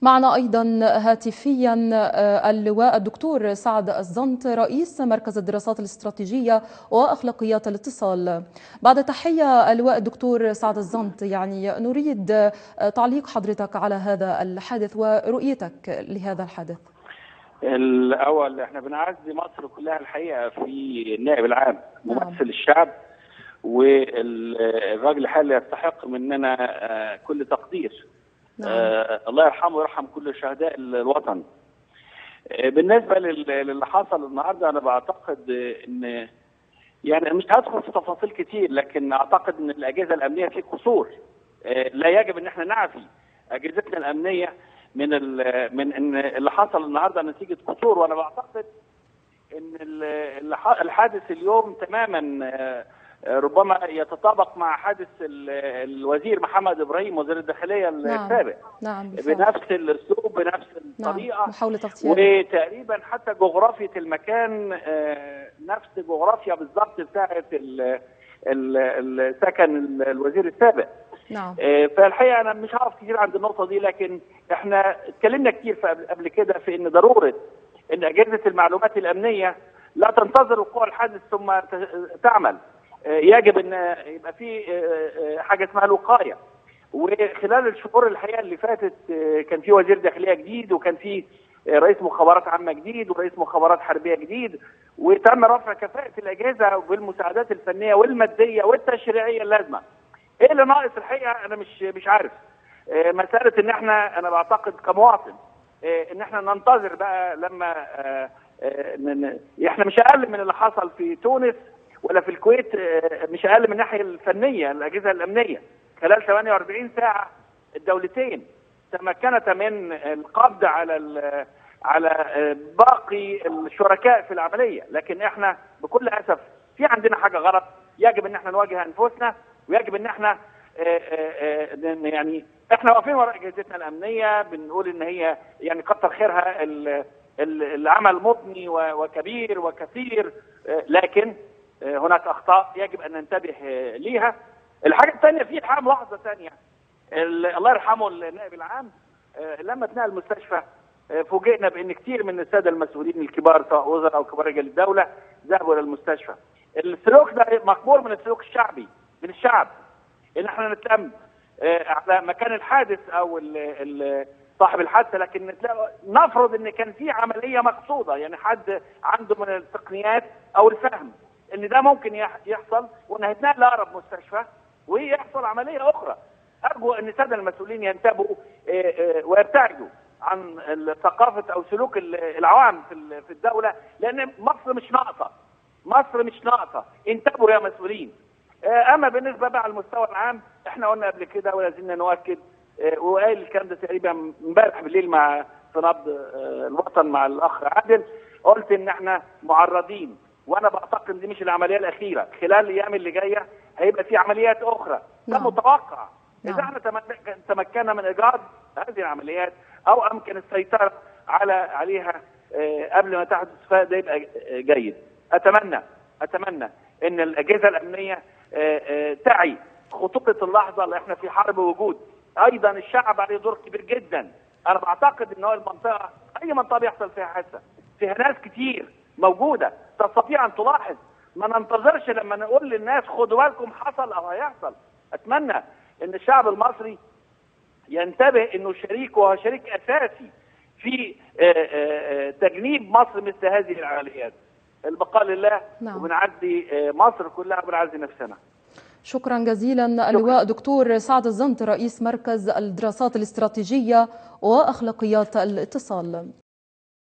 معنا أيضا هاتفيا اللواء الدكتور سعد الزنط رئيس مركز الدراسات الاستراتيجية وأخلاقيات الاتصال بعد تحية اللواء الدكتور سعد الزنط يعني نريد تعليق حضرتك على هذا الحادث ورؤيتك لهذا الحادث الأول احنا بنعزي مصر كلها الحقيقة في النائب العام ممثل الشعب والراجل الحالي يستحق مننا كل تقدير نعم. آه الله يرحمه ويرحم كل شهداء الوطن آه بالنسبه للي حصل النهارده انا بعتقد ان يعني مش هدخل في تفاصيل كتير لكن اعتقد ان الاجهزه الامنيه في قصور آه لا يجب ان احنا نعفي اجهزتنا الامنيه من من ان اللي حصل النهارده نتيجه قصور وانا بعتقد ان الحادث اليوم تماما آه ربما يتطابق مع حادث الوزير محمد ابراهيم وزير الداخليه السابق نعم بنفس الاسلوب بنفس الطريقه نعم. محاوله اغتيال وتقريبا حتى جغرافيه المكان نفس جغرافيا بالظبط بتاعه سكن الوزير السابق نعم فالحقيقه انا مش هعرف كتير عند النقطه دي لكن احنا اتكلمنا كتير قبل كده في ان ضروره ان اجهزه المعلومات الامنيه لا تنتظر وقوع الحادث ثم تعمل يجب ان يبقى في حاجه اسمها الوقايه وخلال الشهور الحقيقه اللي فاتت كان في وزير داخليه جديد وكان في رئيس مخابرات عامه جديد ورئيس مخابرات حربيه جديد وتم رفع كفاءه الاجهزه بالمساعدات الفنيه والماديه والتشريعيه اللازمه. ايه اللي ناقص الحقيقه انا مش مش عارف. مساله ان احنا انا بعتقد كمواطن ان احنا ننتظر بقى لما احنا مش اقل من اللي حصل في تونس ولا في الكويت مش اقل من الناحيه الفنيه الاجهزه الامنيه خلال 48 ساعه الدولتين تمكنتا من القبض على على باقي الشركاء في العمليه لكن احنا بكل اسف في عندنا حاجه غلط يجب ان احنا نواجه انفسنا ويجب ان احنا يعني احنا واقفين وراء اجهزتنا الامنيه بنقول ان هي يعني كتر خيرها العمل مبني وكبير وكثير لكن هناك اخطاء يجب ان ننتبه ليها الحاجه الثانيه في الحقيقه ملاحظه ثانيه الله يرحمه النائب العام لما اتنقل المستشفى فوجئنا بان كثير من الساده المسؤولين الكبار سواء وزراء او كبار رجال الدوله ذهبوا الى المستشفى السلوك ده مقبول من السلوك الشعبي من الشعب ان احنا نتلم على مكان الحادث او ال ال صاحب الحادثه لكن نفرض ان كان في عمليه مقصوده يعني حد عنده من التقنيات او الفهم ان ده ممكن يحصل وان هيتنقل لاقرب مستشفى ويحصل عمليه اخرى ارجو ان الساده المسؤولين ينتبهوا ويبتعدوا عن ثقافه او سلوك العوام في الدوله لان مصر مش ناقصه مصر مش ناقصه انتبهوا يا مسؤولين اما بالنسبه بقى على المستوى العام احنا قلنا قبل كده ولا زلنا نؤكد وقايل الكلام ده تقريبا امبارح بالليل مع في نبض الوطن مع الاخ عادل قلت ان احنا معرضين وانا بعتقد دي مش العمليه الاخيره خلال الايام اللي جايه هيبقى في عمليات اخرى ده نعم. متوقع نعم. اذا احنا تمكنا من ايجاد هذه العمليات او امكن السيطره على عليها قبل ما تحدث فده يبقى جيد اتمنى اتمنى ان الاجهزه الامنيه تعي خطوره اللحظه اللي احنا في حرب وجود ايضا الشعب عليه دور كبير جدا انا بعتقد ان هو المنطقه اي منطقه بيحصل فيها حادثه فيها ناس كتير موجوده تستطيع ان تلاحظ ما ننتظرش لما نقول للناس خدوا بالكم حصل او هيحصل اتمنى ان الشعب المصري ينتبه انه شريك وهو شريك اساسي في تجنيب مصر مثل هذه العمليات البقاء لله نعم. وبنعدي مصر كلها وبنعزي نفسنا شكرا جزيلا اللواء دكتور سعد الزنط رئيس مركز الدراسات الاستراتيجية وأخلاقيات الاتصال